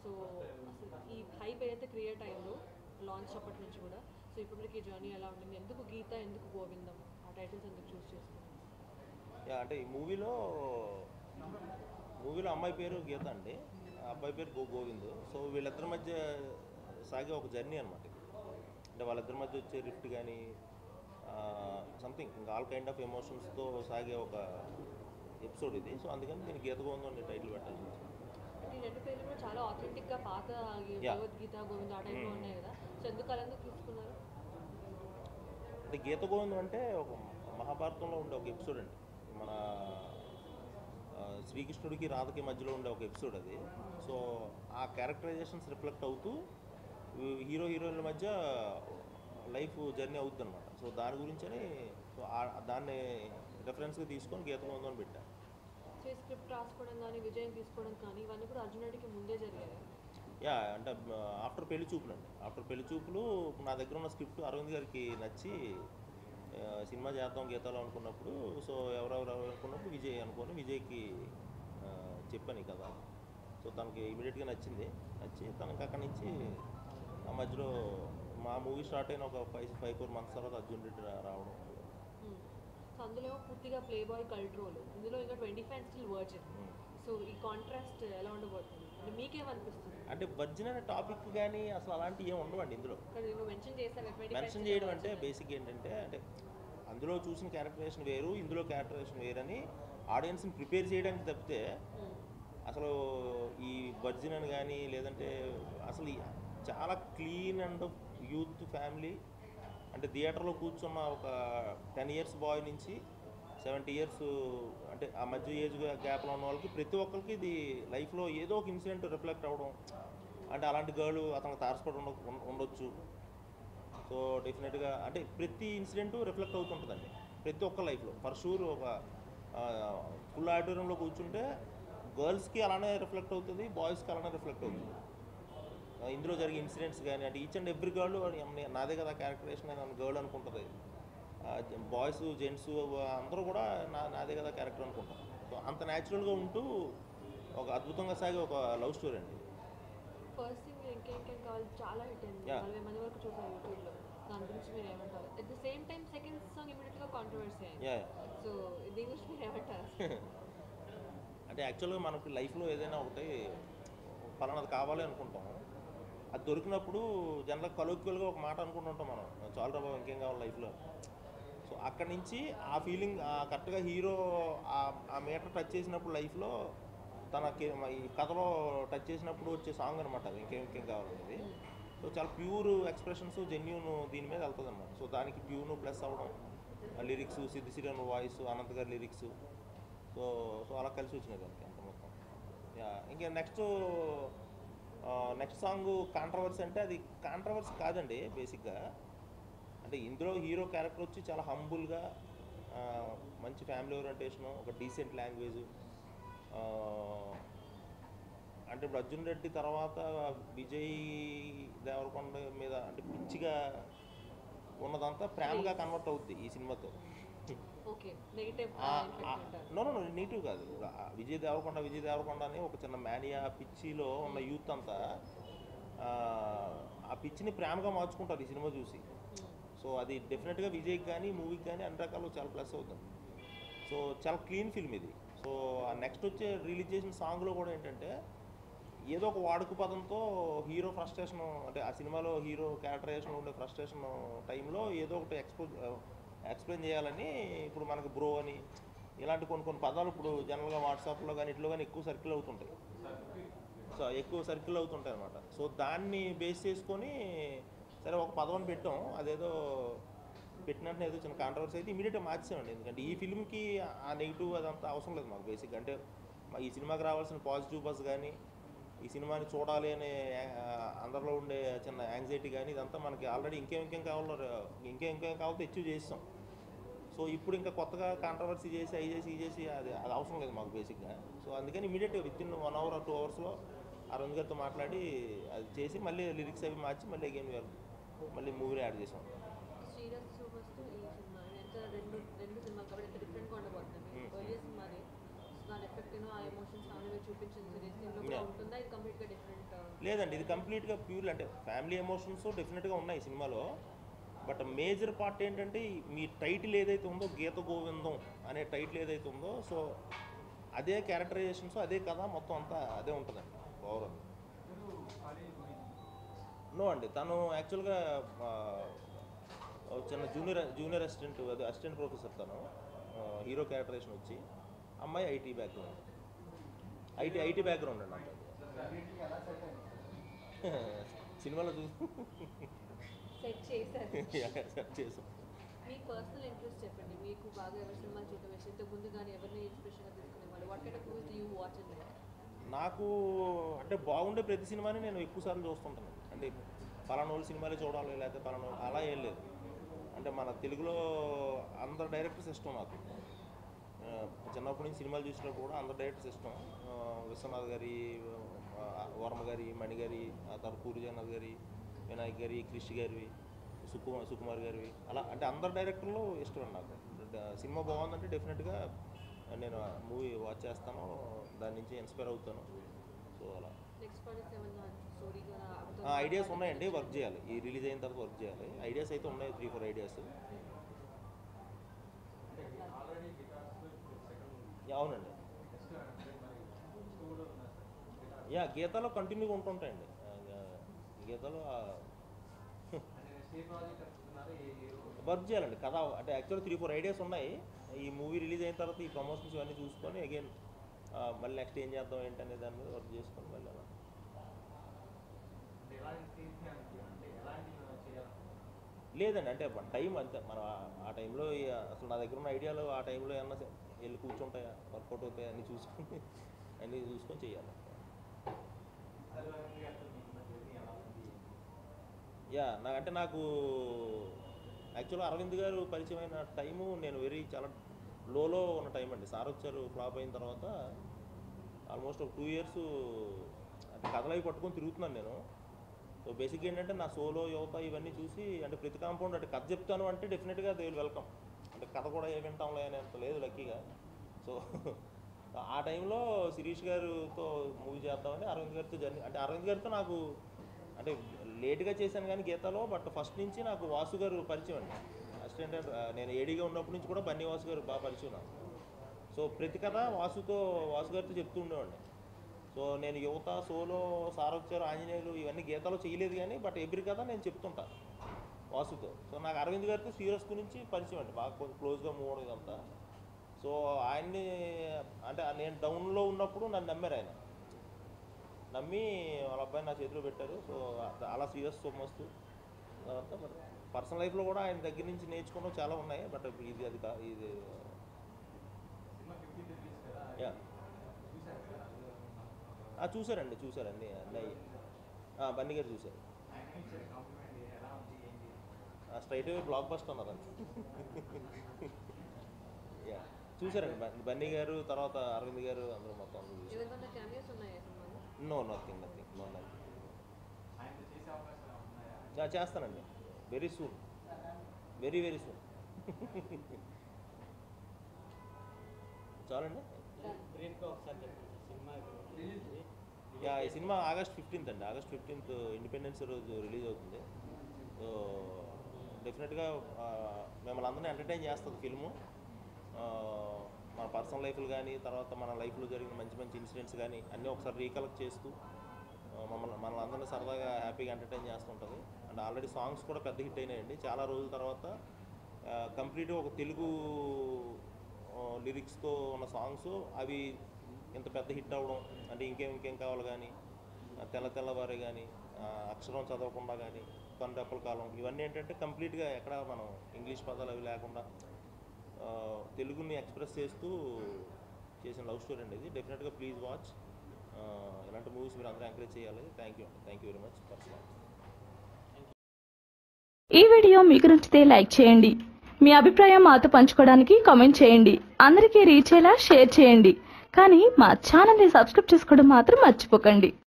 So అసలు ఈ hype ఏదైతే క్రియేట్ అయిందో లాంచ్ అప్పటి నుంచి కూడా సో ఇప్పుడు మీకు ఈ జర్నీ ఎలా ఉంటుంది ఎందుకు గీత ఎందుకు గోవిందం ఆ టైటిల్స్ ఎందుకు చూస్ చేసుకున్నారు యా అంటే ఈ మూవీలో మూవీలో అమ్మాయి పేరు గీత అండి ఆ అబ్బాయి పేరు గో గోవింద్ సో వీళ్ళిద్దరి మధ్య సాగే ఒక జర్నీ అనమాట ఇది అంటే వాళ్ళిద్దరి మధ్య వచ్చే రిఫ్ట్ కానీ సంథింగ్ ఇంకా ఆల్ కైండ్ ఆఫ్ ఎమోషన్స్తో సాగే ఒక ఎపిసోడ్ ఇది సో అందుకని దీనికి గీత గోవిందం అనే టైటిల్ పెట్టాల్సి వచ్చింది అంటే ఈ రెండు పేర్లు కూడా చాలా authentic గా పాత ఈ Yeah. భగవద్గీత గోవింద ఆ టైప్లో ఉన్నాయి కదా సో ఎందుకు అలా ఎందుకు తీసుకున్నారు అంటే గీత గోవిందం అంటే ఒక మహాభారతంలో ఉండే ఒక ఎపిసోడ్ అండి మన ఆ, శ్రీకృష్ణుడికి రాధకి మధ్యలో ఉండే ఒక ఎపిసోడ్ అది సో ఆ క్యారెక్టరైజేషన్స్ రిఫ్లెక్ట్ అవుతూ ఈ హీరో హీరోయిన్ల మధ్య లైఫ్ జర్నీ అవుతుంది అనమాట సో దాని గురించని సో ఆ- దాన్ని రెఫరెన్స్గా తీసుకొని గీత గోవిందం అని పెట్టాను సో ఈ స్క్రిప్ట్ రాసుకోవడం కానీ విజయం తీసుకోవడం కానీ ఇవన్నీ కూడా అర్జున్ రెడ్డికి ముందే జరిగాయి యా అంటే ఆఫ్టర్ పెళ్లి చూపులు అండి ఆఫ్టర్ పెళ్లి చూపులు నా దగ్గర ఉన్న స్క్రిప్ట్ అరవింద్ గారికి నచ్చి ఆ, సినిమా చేద్దాం గీతాలు అనుకున్నప్పుడు సో ఎవరెవరు అనుకున్నప్పుడు విజయ్ అనుకొని విజయ్కి ఆ, చెప్పాను ఈ కదా సో తనకి ఇమీడియట్గా నచ్చింది నచ్చి తనకి అక్కడి నుంచి ఆ మధ్యలో మా మూవీ స్టార్ట్ అయిన ఒక ఫైవ్ ఫైవ్ ఫోర్ మంత్స్ తర్వాత అర్జున్ రెడ్డి రా- రావడం సో అందులో పూర్తిగా ప్లే బాయ్ కల్ట్ రోల్ ఇందులో ఇంకా twenty five still virgin um. So ఈ కాంట్రాస్ట్ ఎలా ఉండబోతుంది అంటే మీకేమనిపిస్తుంది అంటే వర్జిన్ అనే టాపిక్ కానీ అసలు అలాంటివి ఏమి ఉండవండి ఇందులో ఇక్కడ నేను మెన్షన్ చేశాను ట్వంటీ మెన్షన్ చేయడం అంటే బేసిక్ ఏంటంటే అంటే అందులో చూసిన క్యారెక్టరేషన్ వేరు ఇందులో క్యారెక్టరేషన్ వేరని ఆడియన్స్ని ప్రిపేర్ చేయడానికి తప్పితే అసలు ఈ వర్జిన్ అని కానీ లేదంటే అసలు ఈ చాలా క్లీన్ అండ్ యూత్ ఫ్యామిలీ అంటే థియేటర్లో కూర్చున్న ఒక టెన్ ఇయర్స్ బాయ్ నుంచి సెవెంటీ ఇయర్స్ అంటే ఆ మధ్య ఏజ్ గ్యాప్లో ఉన్న వాళ్ళకి ప్రతి ఒక్కరికి ఇది లైఫ్లో ఏదో ఒక ఇన్సిడెంట్ రిఫ్లెక్ట్ అవ్వడం అంటే అలాంటి గర్ల్ అతనికి తారసపడి ఉండ ఉండ- ఉండొచ్చు సో డెఫినెట్గా అంటే ప్రతి ఇన్సిడెంట్ రిఫ్లెక్ట్ అవుతుంటుందండి ప్రతి ఒక్క లైఫ్లో ఫర్ షూర్ ఒక ఫుల్ ఆడిటోరియంలో కూర్చుంటే గర్ల్స్కి అలానే రిఫ్లెక్ట్ అవుతుంది బాయ్స్కి అలానే రిఫ్లెక్ట్ అవుతుంది ఆ, ఇందులో జరిగే ఇన్సిడెంట్స్ కానీ అంటే ఈచ్ అండ్ ఎవ్రీ గర్ల్ నాదే కదా క్యారెక్టరేషన్ నన్ను గర్ల్ అనుకుంటుంది బాయ్స్ జెంట్స్ అందరూ కూడా నా నాదే కదా క్యారెక్టర్ అనుకుంటారు సో అంత న్యాచురల్గా ఉంటూ ఒక అద్భుతంగా సాగే ఒక లవ్ స్టోరీ అండి ఫస్ట్ థింగ్ ఇంకేం కావాలి చాలా హిట్ అయింది Yeah. నలభై మంది వరకు చూసారు యూట్యూబ్లో దాని గురించి మీరు ఏమంటారు at the same time second song ఇమీడియట్గా కాంట్రవర్సీ అయింది యా సో దీని గురించి మీరు ఏమంటారు అంటే యాక్చువల్గా మనకి లైఫ్లో ఏదైనా ఒకటి పలానాది కావాలి అనుకుంటాం అది దొరికినప్పుడు జనరల్ కలోక్యువల్గా ఒక మాట అనుకుంటుంటాం మనం చాలా బాబు ఇంకేం కావాలి లైఫ్లో సో అక్కడి నుంచి ఆ ఫీలింగ్ కరెక్ట్గా హీరో ఆ మీటర్ టచ్ చేసినప్పుడు లైఫ్లో తనకి ఈ కథలో టచ్ చేసినప్పుడు వచ్చే సాంగ్ అనమాట అది ఇంకేం ఇంకేం కావాలనేది సో చాలా ప్యూర్ ఎక్స్ప్రెషన్స్ జెన్యున్ దీని మీద వెళ్తుంది అనమాట సో దానికి ప్యూర్ను ప్లస్ అవ్వడం లిరిక్స్ సిద్ధి సిరియన్ వాయిస్ అనంత్ గారి లిరిక్స్ సో సో అలా కలిసి వచ్చినాయి దానికి అంత మొత్తం యా ఇంకా నెక్స్ట్ నెక్స్ట్ సాంగ్ కాంట్రవర్సీ అంటే అది కాంట్రవర్సీ కాదండి బేసిక్గా అంటే ఇందులో హీరో క్యారెక్టర్ వచ్చి చాలా హంబుల్గా మంచి ఫ్యామిలీ ఓరియంటేషను ఒక డీసెంట్ లాంగ్వేజ్ అంటే ఇప్పుడు అర్జున్ రెడ్డి తర్వాత విజయ్ దేవరకొండ మీద అంటే పిచ్చిగా ఉన్నదంతా ప్రేమగా కన్వర్ట్ అవుద్ది ఈ సినిమాతో ఓకే నెగిటివ్ అంటారు నో నో నెగిటివ్ కాదు ఇప్పుడు ఆ విజయ్ దేవరకొండ విజయ్ దేవరకొండ అని ఒక చిన్న మేనియా పిచ్చిలో ఉన్న యూత్ అంతా ఆ, ఆ పిచ్చిని ప్రేమగా మార్చుకుంటారు ఈ సినిమా చూసి సో అది డెఫినెట్గా విజయ్కి కానీ మూవీకి కానీ అన్ని రకాలు చాలా ప్లస్ అవుతుంది సో చాలా క్లీన్ ఫిల్మ్ ఇది సో ఆ నెక్స్ట్ వచ్చే రిలీజ్ చేసిన సాంగ్లో కూడా ఏంటంటే ఏదో ఒక వాడుక పదంతో హీరో ఫ్రస్ట్రేషన్ అంటే ఆ సినిమాలో హీరో క్యారెక్టరైజేషన్ ఉండే ఫ్రస్ట్రేషన్ టైంలో ఏదో ఒకటి ఎక్స్పోజ్ ఎక్స్ప్లెయిన్ చేయాలని ఇప్పుడు మనకు బ్రో అని ఇలాంటి కొన్ని కొన్ని పదాలు ఇప్పుడు జనరల్గా వాట్సాప్లో కానీ ఇట్లో కానీ ఎక్కువ సర్కిల్ అవుతుంటాయి సో ఎక్కువ సర్కిల్ అవుతుంటాయి అనమాట సో దాన్ని బేస్ చేసుకొని సరే ఒక పదం పెట్టాం అదేదో పెట్టినట్టు ఏదో చిన్న కాంట్రవర్సీ అయితే ఇమీడియట్గా మార్చేసామండి ఎందుకంటే ఈ ఫిల్మ్కి ఆ నెగిటివ్ అదంతా అవసరం లేదు మాకు బేసిక్ అంటే మా ఈ సినిమాకి రావాల్సిన పాజిటివ్ బస్ కానీ ఈ సినిమాని చూడాలి అనే ఆ, అందరిలో ఉండే చిన్న యాంగ్జైటీ కానీ ఇదంతా మనకి ఆల్రెడీ ఇంకేం ఇంకేం కావాలో ఇంకేం ఇంకేం కావాలో అచీవ్ చేస్తాం సో ఇప్పుడు ఇంకా కొత్తగా కాంట్రవర్సీ చేసి అవి చేసి ఇది చేసి అది అది అవసరం లేదు మాకు బేసిక్గా సో అందుకని ఇమీడియట్గా within one hour two అవర్స్లో అరవింద్ గారితో మాట్లాడి అది చేసి మళ్ళీ లిరిక్స్ అవి మార్చి మళ్ళీ అగైన్ మళ్ళీ మూవీలో యాడ్ చేసాం శ్రీరస్ సూపర్స్తో ఈ సినిమా ఎంత రెండు రెండు సినిమాలు కాబట్టి ఎంత డిఫరెంట్గా ఉండబోతుంది Hmm. ఎర్లియర్ సినిమాది సో దాని ఎఫెక్ట్ ఆ ఎమోషన్స్ ఫ్యామిలీ చూపించింది సిరీస్ దీంట్లో కూడా Yeah. ఉంటుందా ఇది కంప్లీట్గా డిఫరెంట్ లేదండి ఇది కంప్లీట్గా ప్యూర్ అంటే ఫ్యామిలీ ఎమోషన్స్ డెఫినెట్గా ఉన్నాయి సినిమాలో బట్ మేజర్ పార్ట్ ఏంటంటే ఈ- మీ టైటిల్ ఏదైతే ఉందో గీత గోవిందం అనే టైటిల్ ఏదైతే ఉందో సో అదే క్యారెక్టరైజేషన్స్ అదే కథ మొత్తం అంతా అదే ఉంటుందండి ఓవరాల్ నో అండి తను యాక్చువల్గా ఆ, ఒక చిన్న జూనియర్ జూనియర్ అసిస్టెంట్ అదే అసిస్టెంట్ ప్రొఫెసర్ తను ఆ, హీరో క్యారెక్టరేషన్ వచ్చి అమ్మాయి IT background IT IT background అండి అమ్మాయి సినిమాలో చూ సెట్ చేశారు సెట్ చేసాం మీ పర్సనల్ ఇంట్రెస్ట్ చెప్పండి మీకు బాగా ఎవరి సినిమాలు చూడటం ఇష్టం ఇంతకు ముందు కానీ ఎవరిని ఇన్స్పిరేషన్గా తీసుకునేవాళ్ళు what kind of movies you watch and like నాకు అంటే బాగుండే ప్రతి సినిమాని నేను ఎక్కువసార్లు చూస్తుంటాను అంటే పలానా వాళ్ళ సినిమాలే చూడాలి లేకపోతే పలానా వాళ్ళ- అలా ఏం లేదు అంటే మన తెలుగులో అందరు డైరెక్టర్స్ ఇష్టం నాకు ఆ, చిన్నప్పటి నుంచి సినిమాలు చూసినప్పుడు కూడా అందరు డైరెక్టర్స్ ఇష్టం ఆ, విశ్వనాథ్ గారి ఆ, వర్మ గారి మణి గారి ఆ తర్వాత పూరి జగన్నాథ్ గారి వినాయక్ గారి క్రిష్ గారివి సుకుమార్ సుకుమార్ గారివి అలా అంటే అందరు డైరెక్టర్లు ఇష్టం అండి నాకు డ- సినిమా బాగుందంటే డెఫినెట్గా నేను మూవీ వాచ్ చేస్తాను దాని నుంచి ఇన్స్పైర్ అవుతాను సో అలా నెక్స్ట్ ప్రాజెక్ట్ ఏమన్నా స్టోరీగా ఐడియాస్ ఉన్నాయండి వర్క్ చేయాలి ఈ రిలీజ్ అయిన తర్వాత వర్క్ చేయాలి ఐడియాస్ అయితే ఉన్నాయి త్రీ ఫోర్ ఐడియాస్ అవునండి యా గీతాలో కంటిన్యూగా ఉంటుంటాయండి ఆ, గీతాలో వర్క్ చేయాలండి కథ అంటే యాక్చువల్ త్రీ ఫోర్ ఐడియాస్ ఉన్నాయి ఈ మూవీ రిలీజ్ అయిన తర్వాత ఈ ప్రమోషన్స్ ఇవన్నీ చూసుకొని అగైన్ మళ్ళీ నెక్స్ట్ ఏం చేద్దాం ఏంటనే దాని మీద వర్క్ చేసుకొని మళ్ళీ అలా లేదండి అంటే టైం అంతే మన ఆ- ఆ టైంలో ఈ- అసలు నా దగ్గర ఉన్న ఐడియాలు ఆ టైంలో ఏమన్నా సే- వెళ్ళి కూర్చుంటాయా వర్కౌట్ అవుతాయా అన్నీ చూసుకొని అన్నీ చూసుకొని చేయాలి యా నా అంటే నాకు యాక్చువల్గా అరవింద్ గారు పరిచయం అయిన టైము నేను వెరీ చాలా లోలో ఉన్న టైం అండి సార్ వచ్చారు ఫ్లాప్ అయిన తర్వాత ఆల్మోస్ట్ ఒక టూ ఇయర్స్ అంటే కథలవి పట్టుకొని తిరుగుతున్నాను నేను సో బేసిక్ ఏంటంటే నా సోలో యువత ఇవన్నీ చూసి అంటే ప్రతి కాంపౌండ్ అంటే కథ చెప్తాను అంటే డెఫినెట్గా దే విల్ వెల్కమ్ అంటే కథ కూడా ఏ వింటాంలే అనేంత లేదు లక్కీగా సో ఆ టైంలో శిరీష్ గారితో మూవీ చేద్దామని అరవింద్ గారితో జర్నీ అంటే అరవింద్ గారితో నాకు అంటే లేట్గా చేశాను కానీ గీతాలో బట్ ఫస్ట్ నుంచి నాకు వాసు గారు పరిచయం అండి అసిస్టెంట్ నేను ఏడీగా ఉన్నప్పటి నుంచి కూడా బన్నీ వాసు గారు బాగా పరిచయం నాకు సో ప్రతి కథ వాసుతో వాసు గారితో చెప్తూ ఉండేవాడిని సో నేను యువత సోలో సారొచ్చారు ఆంజనేయులు ఇవన్నీ గీతాలో చేయలేదు కానీ బట్ ఎవ్రీ కథ నేను చెప్తుంటా వాసుతో సో నాకు అరవింద్ గారితో సీరియస్ గురించి పరిచయం అండి బాగా కొంచెం క్లోజ్గా మూవ్ అవడం ఇదంతా సో ఆయన్ని అంటే నేను డౌన్లో ఉన్నప్పుడు నన్ను నమ్మారు ఆయన నమ్మి వాళ్ళ అబ్బాయిని నా చేతిలో పెట్టారు సో అ- అలా సీరియస్ సొమ్మస్తూ తర్వాత బట్ పర్సనల్ లైఫ్లో కూడా ఆయన దగ్గర నుంచి నేర్చుకున్నవి చాలా ఉన్నాయి బట్ ఇది అది కా ఇది యా ఆ, చూశారండి చూశారండి అన్నీ ఆ, బన్నీ గారు చూశారు స్ట్రైట్ అవే బ్లాక్ బస్ట్ అన్నారండి యా చూశారండి బన్- బన్నీ గారు తర్వాత అరవింద్ గారు అందరూ మొత్తం అందరూ చూశారు ఏదైనా క్యామియోస్ ఉన్నాయా సినిమాలో no nothing nothing no nothing చేస్తానండి very soon very very soon చాలండి బ్రీఫ్గా ఒకసారి చెప్పండి సినిమా గురించి. యా ఈ సినిమా ఆగస్ట్ ఫిఫ్టీన్త్ అండి ఆగస్ట్ ఫిఫ్టీన్త్ ఇండిపెండెన్స్ రోజు రిలీజ్ అవుతుంది సో డెఫినెట్గా మిమ్మల్ని అందరినీ ఎంటర్టైన్ చేస్తుంది ఫిల్ము మన పర్సనల్ లైఫ్లు కానీ తర్వాత మన లైఫ్లో జరిగిన మంచి మంచి ఇన్సిడెంట్స్ కానీ అన్నీ ఒకసారి రీకలెక్ట్ చేస్తూ ఆ, మమ్మల్ని మనల్ని అందరినీ సరదాగా హ్యాపీగా ఎంటర్టైన్ చేస్తుంటుంది అండ్ ఆల్రెడీ సాంగ్స్ కూడా పెద్ద హిట్ అయినాయండి చాలా రోజుల తర్వాత కంప్లీట్గా ఒక తెలుగు లిరిక్స్తో ఉన్న సాంగ్స్ అవి ఇంత పెద్ద హిట్ అవ్వడం అంటే ఇంకేం ఇంకేం కావాలి కానీ ఆ, తెల్ల తెల్లవారే కానీ అక్షరం చదవకుండా కానీ కొండప్పల కాలం ఇవన్నీ ఏంటంటే కంప్లీట్గా ఎక్కడ మనం ఇంగ్లీష్ పదాలు అవి లేకుండా ఆ, తెలుగుని ఎక్స్ప్రెస్ చేస్తూ చేసిన లవ్ స్టోరీ అండి ఇది డెఫినెట్గా ప్లీజ్ వాచ్ ఇలాంటి మూవీస్ మీరు అందరూ ఎంకరేజ్ చేయాలి థ్యాంక్ యూ అండి thank you very much personal ఈ వీడియో మీకు నచ్చితే లైక్ చేయండి మీ అభిప్రాయం మాతో పంచుకోవడానికి కామెంట్ చేయండి అందరికీ రీచ్ అయ్యేలా షేర్ చేయండి కానీ మా ఛానల్ని సబ్స్క్రైబ్ చేసుకోవడం మాత్రం మర్చిపోకండి